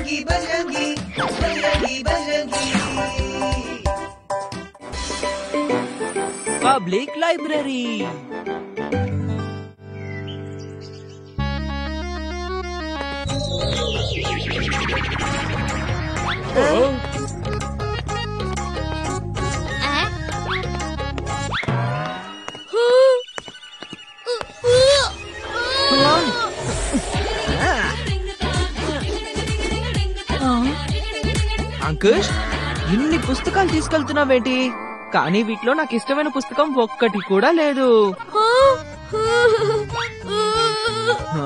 Bajrangi Bajrangi Bajrangi Bajrangi public library Ankush ఇన్ని పుస్తకాలు తీసుకెళ్తున్నావేంటి కానీ వీటిలో నాకు ఇష్టమైన పుస్తకం ఒక్కటి కూడా లేదు హ?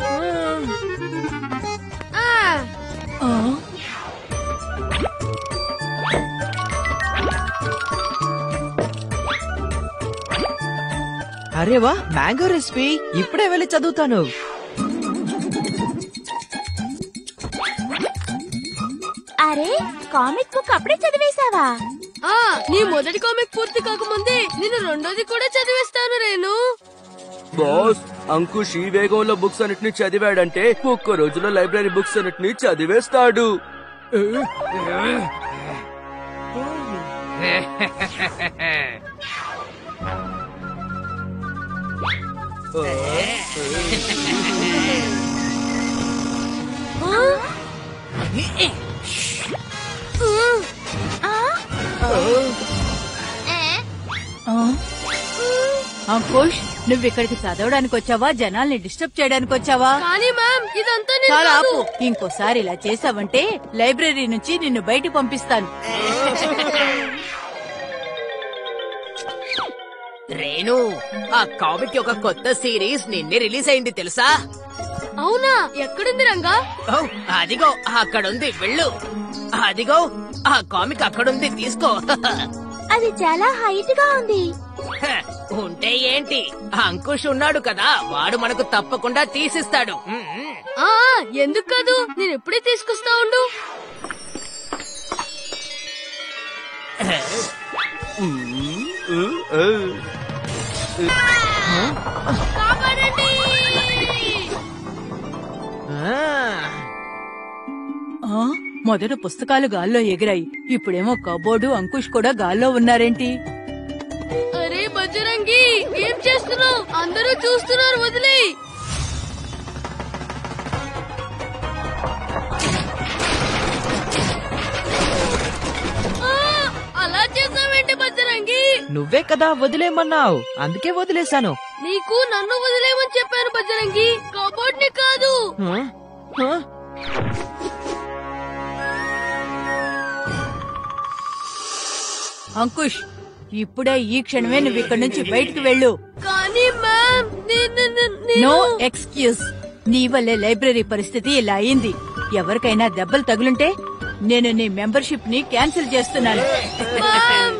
అరే వా మ్యాంగో రెసిపీ ఇప్పుడే వెళ్ళి చదువుతాను అరే కామిక్ బుక్ అప్పుడే చదివేశావా ఆ నీ మొదటి కామిక్ పూర్తి కాకముందే నేను రెండోది కూడా చదివేస్తాను రేణు బాస్ అంకుష్ ఈ వేగంలో బుక్స్ అన్నిటిని చదివాడంటే ఒక్క రోజులో లైబ్రరీ బుక్స్ అన్నిటిని చదివేస్తాడు అంకుష్ నువ్వు ఇక్కడికి చదవడానికి వచ్చావా జనాల్ని డిస్టర్బ్ చేయడానికి వచ్చావా కానీ మ్యామ్ ఇదంతా నేను చాలా కాదు. ఆపు ఇంకోసారి ఇలా చేసావంటే లైబ్రరీ నుంచి నిన్ను బయటికి పంపిస్తాను రేణు ఆ కామిక్ ఒక కొత్త సిరీస్ నిన్నే రిలీజ్ అయింది తెలుసా అవునా ఎక్కడుంది రంగా ఓ, అదిగో అక్కడుంది వెళ్ళు అదిగో ఆ కామిక్ అక్కడుంది తీసుకో అది చాలా హైట్ గా ఉంది హ, ఉంటే ఏంటి అంకుష్ ఉన్నాడు కదా వాడు మనకు తప్పకుండా తీసిస్తాడు ఉమ్, ఉమ్. ఆ ఆ, ఎందుకు కాదు నేను ఎప్పుడే తీసుకొస్తా ఉండు కాపాడండి ఆ, ఆ, మొదట పుస్తకాలు గాల్లో ఎగిరాయి ఇప్పుడేమో కబోర్డు అంకుష్ కూడా గాల్లో ఉన్నారేంటి అరే బజరంగి ఏం చేస్తున్నావు అందరూ చూస్తున్నారు వదిలే అలా చేసావేంటి బజరంగి నువ్వే కదా వదిలేమన్నావు అందుకే వదిలేశాను నీకు నన్ను వదిలేమని చెప్పాను బజరంగి కబోర్డ్ ని కాదు హ? హ? అంకుష్ ఇప్పుడే ఈ క్షణమే నువ్వు ఇక్కడి నుంచి బయటికి వెళ్ళు కానీ మ్యామ్ నేను- నేను- నేను- నో ఎక్స్క్యూజ్ నీ వల్లే లైబ్రరీ పరిస్థితి ఇలా అయింది ఎవరికైనా దెబ్బలు తగులుంటే నేను నీ మెంబర్షిప్ ని క్యాన్సిల్ చేస్తున్నాను మ్యామ్.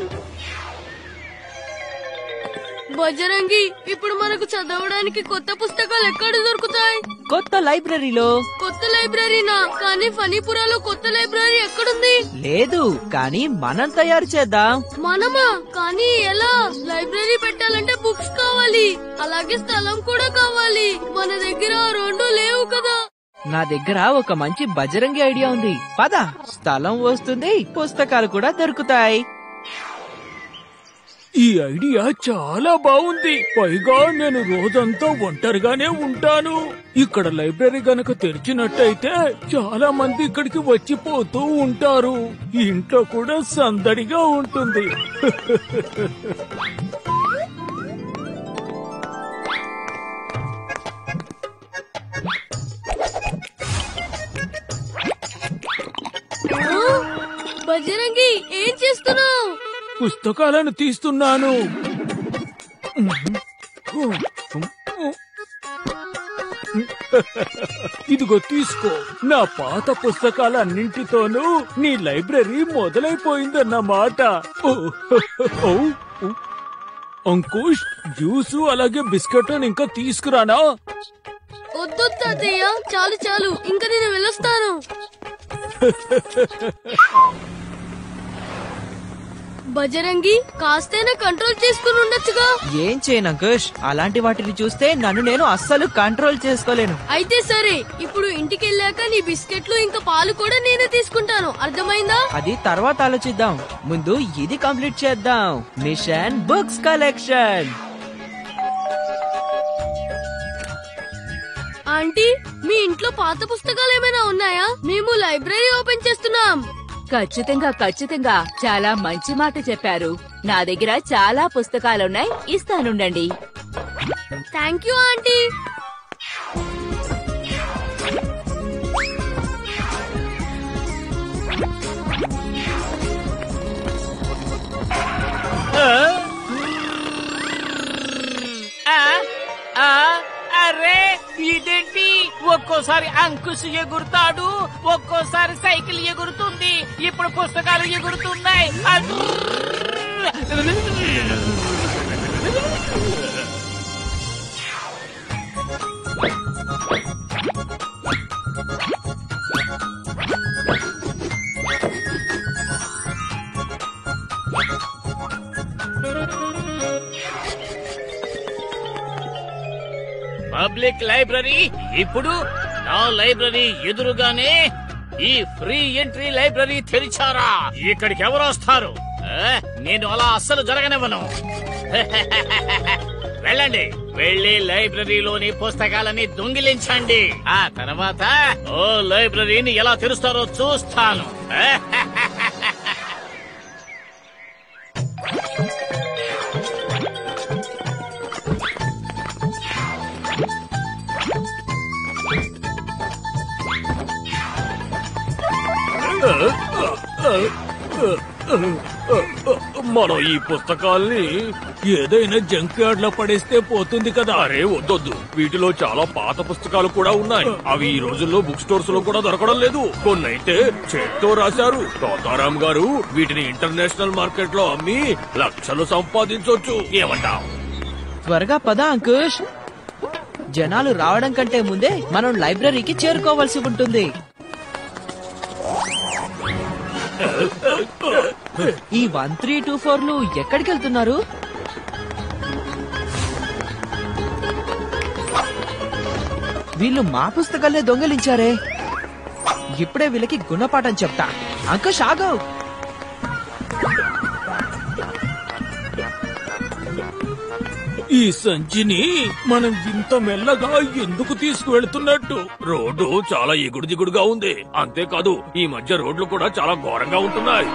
బజరంగి ఇప్పుడు మనకు చదవడానికి కొత్త పుస్తకాలు ఎక్కడ దొరుకుతాయి కొత్త లైబ్రరీలో కొత్త లైబ్రరీనా కానీ ఫనీపురాలో కొత్త లైబ్రరీ ఎక్కడుంది లేదు కానీ మనం తయారు చేద్దాం మనమా కానీ ఎలా లైబ్రరీ పెట్టాలంటే బుక్స్ కావాలి అలాగే స్థలం కూడా కావాలి మన దగ్గర ఆ రెండు లేవు కదా నా దగ్గర ఒక మంచి బజరంగి ఐడియా ఉంది పద స్థలం వస్తుంది పుస్తకాలు కూడా దొరుకుతాయి ఈ ఐడియా చాలా బాగుంది పైగా నేను రోజంతా ఒంటరిగానే ఉంటాను ఇక్కడ లైబ్రరీ గనక తెరిచినట్టయితే చాలా మంది ఇక్కడికి వచ్చిపోతూ ఉంటారు ఇంట్లో కూడా సందడిగా ఉంటుంది ఆ? బజరంగి ఏం చేస్తున్నావు పుస్తకాలను తీస్తున్నాను ఇదిగో తీసుకో నా పాత పుస్తకాలన్నింటితోనూ నీ లైబ్రరీ మొదలైపోయిందన్నమాట ఓ, ఓ, ఓ. అంకుష్ జ్యూసు అలాగే బిస్కెట్ ఇంకా తీసుకురానా వద్దు తాతయ్య చాలు చాలు ఇంకా నేను వెళ్ళొస్తాను బజరంగి కాస్తైనా కంట్రోల్ చేసుకుని ఉండొచ్చుగా ఏం చేయను అంకుష్ అలాంటి వాటిని చూస్తే నన్ను నేను అస్సలు కంట్రోల్ చేసుకోలేను అయితే సరే ఇప్పుడు ఇంటికి వెళ్ళాక నీ బిస్కెట్లు ఇంకా పాలు కూడా నేనే తీసుకుంటాను అర్థమైందా అది తర్వాత ఆలోచిద్దాం ముందు ఇది కంప్లీట్ చేద్దాం మిషన్ బుక్స్ కలెక్షన్ ఆంటీ మీ ఇంట్లో పాత పుస్తకాలు ఏమైనా ఉన్నాయా మేము లైబ్రరీ ఓపెన్ చేస్తున్నాం ఖచ్చితంగా ఖచ్చితంగా చాలా మంచి మాట చెప్పారు నా దగ్గర చాలా పుస్తకాలున్నాయి ఇస్తానుండండి థ్యాంక్ యూ ఆంటీ ఆ, ఆ, అరే ఇదేంటి ఒక్కోసారి అంకుశ్ ఎగురుతాడు ఒక్కోసారి సైకిల్ ఎగురుతుంది ఇప్పుడు పుస్తకాలు ఎగురుతున్నాయి అర్ర్! పబ్లిక్ లైబ్రరీ ఇప్పుడు నా లైబ్రరీ ఎదురుగానే ఈ ఫ్రీ ఎంట్రీ లైబ్రరీ తెరిచారా ఇక్కడికి ఎవరు వస్తారు ఆ, నేను అలా అస్సలు జరగనివ్వను వెళ్ళండి వెళ్ళి లైబ్రరీలోని పుస్తకాలని దొంగిలించండి ఆ తర్వాత ఓ లైబ్రరీని ఎలా తెరుస్తారో చూస్తాను మనం ఈ పుస్తకాల్ని ఏదైనా జంక్ యార్డ్ లో పడేస్తే పోతుంది కదా అరే వద్దొద్దు వీటిలో చాలా పాత పుస్తకాలు కూడా ఉన్నాయి అవి ఈ రోజుల్లో బుక్ స్టోర్స్ లో కూడా దొరకడం లేదు కొన్నైతే చేత్తో రాశారు తోతారాం గారు వీటిని ఇంటర్నేషనల్ మార్కెట్ లో అమ్మి లక్షలు సంపాదించొచ్చు ఏమంటావ్ త్వరగా పద అంకుష్ జనాలు రావడం కంటే ముందే మనం లైబ్రరీకి చేరుకోవాల్సి ఉంటుంది ఈ వన్ త్రీ టూ ఫోర్లు ఎక్కడికి వెళ్తున్నారు వీళ్ళు మా పుస్తకాలే దొంగలించారే ఇప్పుడే వీళ్ళకి గుణపాఠం చెప్తా అంకుష్ ఆగు ఈ సంచిని మనం ఇంత మెల్లగా ఎందుకు తీసుకువెళ్తున్నట్టు రోడ్డు చాలా ఎగుడు దిగుడుగా ఉంది అంతేకాదు ఈ మధ్య రోడ్లు కూడా చాలా ఘోరంగా ఉంటున్నాయి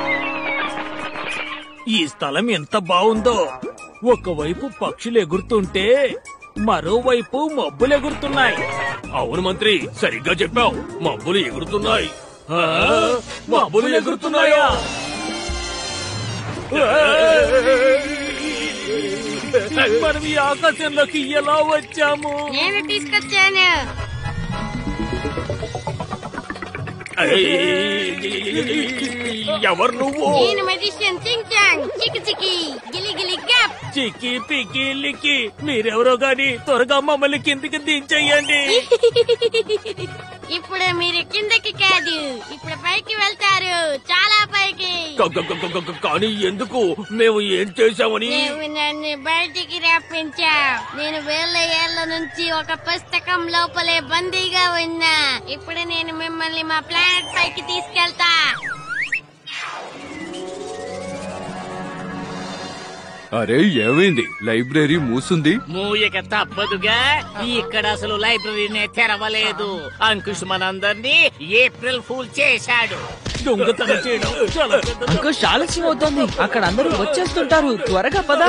ఈ స్థలం ఎంత బాగుందో ఒకవైపు పక్షులు ఎగురుతుంటే మరోవైపు మబ్బులు ఎగురుతున్నాయి అవును మంత్రి సరిగ్గా చెప్పావు మబ్బులు ఎగురుతున్నాయి ఆ, మబ్బులు ఎగురుతున్నాయా మనం ఈ ఆకాశంలోకి ఎలా వచ్చాము నేను తీసుకొచ్చాను ఎవరు నువ్వు నేను మెజిషియన్ చింగ్ చాంగ్ చికి చికి గిలి గిలి గ్యాప్ చిక్కి పిక్కి లిక్కి మీరెవరో గాని త్వరగా మమ్మల్ని కిందికి దించేయండి ఇప్పుడు మీరు కిందకి కాదు ఇప్పుడు పైకి వెళ్తారు చాలా పైకి క- క- క- క- క- కానీ ఎందుకు మేము ఏం చేశామని నువ్వు నన్ను బయటికి రప్పించా నేను వేల ఏళ్ల నుంచి ఒక పుస్తకం లోపలే బందీగా ఉన్నా ఇప్పుడు నేను మిమ్మల్ని మా ప్లానెట్ పైకి తీసుకెళ్తా అరే ఏమైంది లైబ్రరీ మూసుంది మూయక తప్పదుగా ఇక్కడ అసలు లైబ్రరీనే తెరవలేదు అంకుష్ మనందరినీ ఏప్రిల్ ఫూల్ చేశాడు దొంగతనం చేయడం చాలా పెద్ద అంకుష్ ఆలస్యం అవుతోంది అక్కడ అందరూ వచ్చేస్తుంటారు త్వరగా పద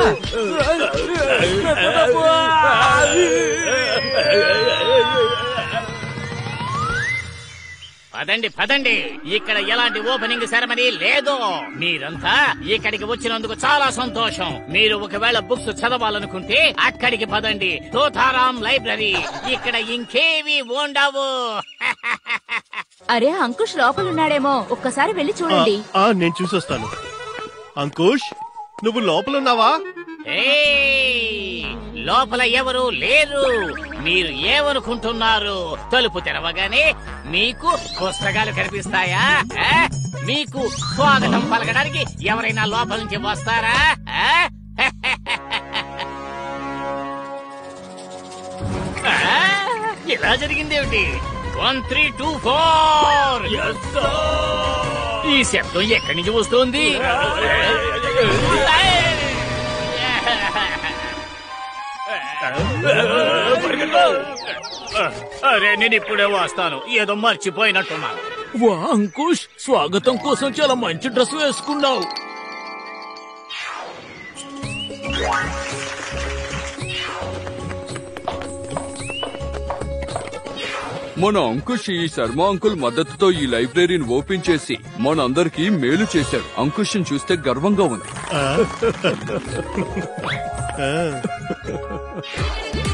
పదండి పదండి ఇక్కడ ఎలాంటి ఓపెనింగ్ సెరమనీ లేదు మీరంతా ఇక్కడికి వచ్చినందుకు చాలా సంతోషం మీరు ఒకవేళ బుక్స్ చదవాలనుకుంటే అక్కడికి పదండి తోతారాం లైబ్రరీ ఇక్కడ ఇంకేవి ఉండవు అరే అంకుష్ లోపలున్నాడేమో ఒక్కసారి వెళ్ళి చూడండి ఆ నేను చూసొస్తాను అంకుష్ నువ్వు లోపలున్నావా ఏయ్! లోపల ఎవరు లేరు మీరు ఏమనుకుంటున్నారు తలుపు తెరవగానే మీకు పుస్తకాలు కనిపిస్తాయా ఆ? మీకు స్వాగతం పలకడానికి ఎవరైనా లోపల నుంచి వస్తారా ఆ? ఆ? ఇలా జరిగిందేమిటి వన్ త్రీ టూ ఫోర్ ఈ శబ్దం ఎక్కడి నుంచి వస్తుంది అరే నేను ఇప్పుడే వస్తాను ఏదో మర్చిపోయినట్టున్నాను వా అంకుష్ స్వాగతం కోసం చాలా మంచి డ్రెస్ వేసుకున్నావు మన అంకుష్ ఈ శర్మ అంకుల్ మద్దతుతో ఈ లైబ్రరీని ఓపెన్ చేసి మనందరికీ మేలు చేశాడు అంకుష్ చూస్తే గర్వంగా ఉంది ఆ.